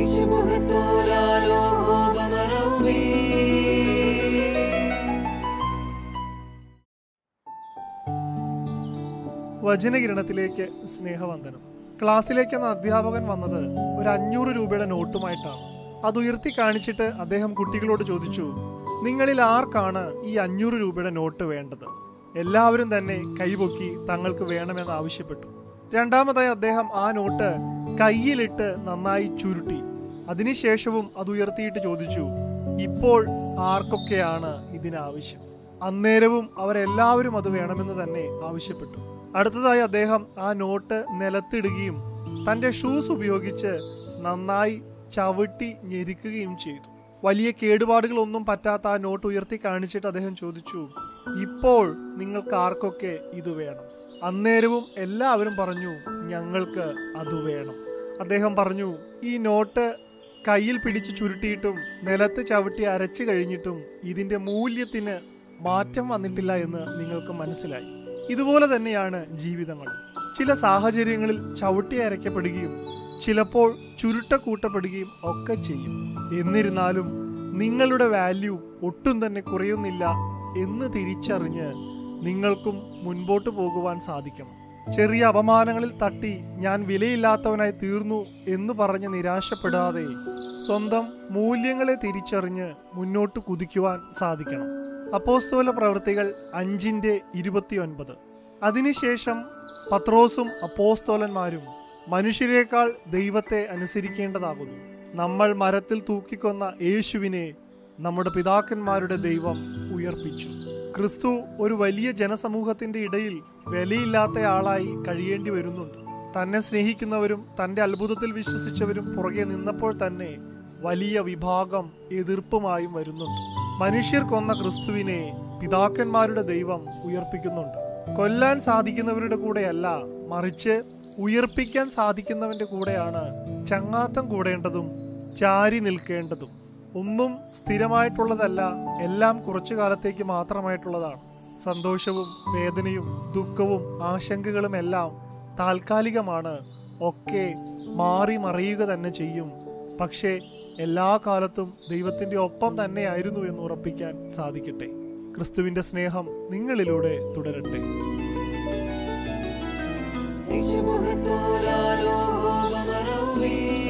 വചനകിരണത്തിലേക്ക് സ്നേഹവന്ദനം ക്ലാസ്സിലേക്ക് എന്ന അധ്യാപകൻ വന്നത് ഒരു അഞ്ഞൂറ് രൂപയുടെ നോട്ടുമായിട്ടാണ് അത് ഉയർത്തി കാണിച്ചിട്ട് അദ്ദേഹം കുട്ടികളോട് ചോദിച്ചു നിങ്ങളിൽ ആർക്കാണ് ഈ അഞ്ഞൂറ് രൂപയുടെ നോട്ട് വേണ്ടത് എല്ലാവരും തന്നെ കൈപൊക്കി തങ്ങൾക്ക് വേണമെന്ന് ആവശ്യപ്പെട്ടു രണ്ടാമതായി അദ്ദേഹം ആ നോട്ട് കയ്യിലിട്ട് നന്നായി ചുരുട്ടി അതിനുശേഷവും അത് ഉയർത്തിയിട്ട് ചോദിച്ചു ഇപ്പോൾ ആർക്കൊക്കെയാണ് ഇതിനാവശ്യം അന്നേരവും അവരെല്ലാവരും അത് വേണമെന്ന് തന്നെ ആവശ്യപ്പെട്ടു അടുത്തതായി അദ്ദേഹം ആ നോട്ട് നിലത്തിടുകയും തന്റെ ഷൂസ് ഉപയോഗിച്ച് നന്നായി ചവിട്ടി ഞെരിക്കുകയും ചെയ്തു വലിയ കേടുപാടുകളൊന്നും പറ്റാത്ത ആ നോട്ട് ഉയർത്തി കാണിച്ചിട്ട് അദ്ദേഹം ചോദിച്ചു ഇപ്പോൾ നിങ്ങൾക്ക് ആർക്കൊക്കെ ഇത് വേണം അന്നേരവും എല്ലാവരും പറഞ്ഞു ഞങ്ങൾക്ക് അത് വേണം അദ്ദേഹം പറഞ്ഞു ഈ നോട്ട് കയ്യിൽ പിടിച്ച് ചുരുട്ടിയിട്ടും നിലത്ത് ചവിട്ടി അരച്ചു കഴിഞ്ഞിട്ടും ഇതിന്റെ മൂല്യത്തിന് മാറ്റം വന്നിട്ടില്ല എന്ന് നിങ്ങൾക്ക് മനസ്സിലായി ഇതുപോലെ തന്നെയാണ് ജീവിതങ്ങളും ചില സാഹചര്യങ്ങളിൽ ചവിട്ടി അരയ്ക്കപ്പെടുകയും ചിലപ്പോൾ ചുരുട്ട കൂട്ടപ്പെടുകയും ഒക്കെ ചെയ്യും എന്നിരുന്നാലും നിങ്ങളുടെ വാല്യൂ ഒട്ടും തന്നെ കുറയുന്നില്ല എന്ന് തിരിച്ചറിഞ്ഞ് നിങ്ങൾക്കും മുൻപോട്ട് പോകുവാൻ സാധിക്കണം ചെറിയ അപമാനങ്ങളിൽ തട്ടി ഞാൻ വിലയില്ലാത്തവനായി തീർന്നു എന്ന് പറഞ്ഞ് നിരാശപ്പെടാതെ സ്വന്തം മൂല്യങ്ങളെ തിരിച്ചറിഞ്ഞ് മുന്നോട്ട് കുതിക്കുവാൻ സാധിക്കണം അപ്പോസ്തോല പ്രവൃത്തികൾ അഞ്ചിന്റെ ഇരുപത്തിയൊൻപത് അതിനുശേഷം പത്രോസും അപ്പോസ്തോലന്മാരും മനുഷ്യരെക്കാൾ ദൈവത്തെ അനുസരിക്കേണ്ടതാകുന്നു നമ്മൾ മരത്തിൽ തൂക്കിക്കൊന്ന യേശുവിനെ നമ്മുടെ പിതാക്കന്മാരുടെ ദൈവം ഉയർപ്പിച്ചു ക്രിസ്തു ഒരു വലിയ ജനസമൂഹത്തിന്റെ ഇടയിൽ വിലയില്ലാത്ത ആളായി കഴിയേണ്ടി വരുന്നുണ്ട് തന്നെ സ്നേഹിക്കുന്നവരും തന്റെ അത്ഭുതത്തിൽ വിശ്വസിച്ചവരും പുറകെ നിന്നപ്പോൾ തന്നെ വലിയ വിഭാഗം എതിർപ്പുമായും വരുന്നുണ്ട് മനുഷ്യർ കൊന്ന ക്രിസ്തുവിനെ പിതാക്കന്മാരുടെ ദൈവം ഉയർപ്പിക്കുന്നുണ്ട് കൊല്ലാൻ സാധിക്കുന്നവരുടെ കൂടെയല്ല മറിച്ച് ഉയർപ്പിക്കാൻ സാധിക്കുന്നവന്റെ കൂടെയാണ് ചങ്ങാത്തം കൂടേണ്ടതും ചാരി നിൽക്കേണ്ടതും ഒന്നും സ്ഥിരമായിട്ടുള്ളതല്ല എല്ലാം കുറച്ചു കാലത്തേക്ക് മാത്രമായിട്ടുള്ളതാണ് സന്തോഷവും വേദനയും ദുഃഖവും ആശങ്കകളും എല്ലാം താൽക്കാലികമാണ് ഒക്കെ മാറി മറിയുക തന്നെ ചെയ്യും പക്ഷേ എല്ലാ കാലത്തും ദൈവത്തിന്റെ ഒപ്പം തന്നെയായിരുന്നു എന്ന് ഉറപ്പിക്കാൻ സാധിക്കട്ടെ ക്രിസ്തുവിന്റെ സ്നേഹം നിങ്ങളിലൂടെ തുടരട്ടെ نشبه طول علوم مروي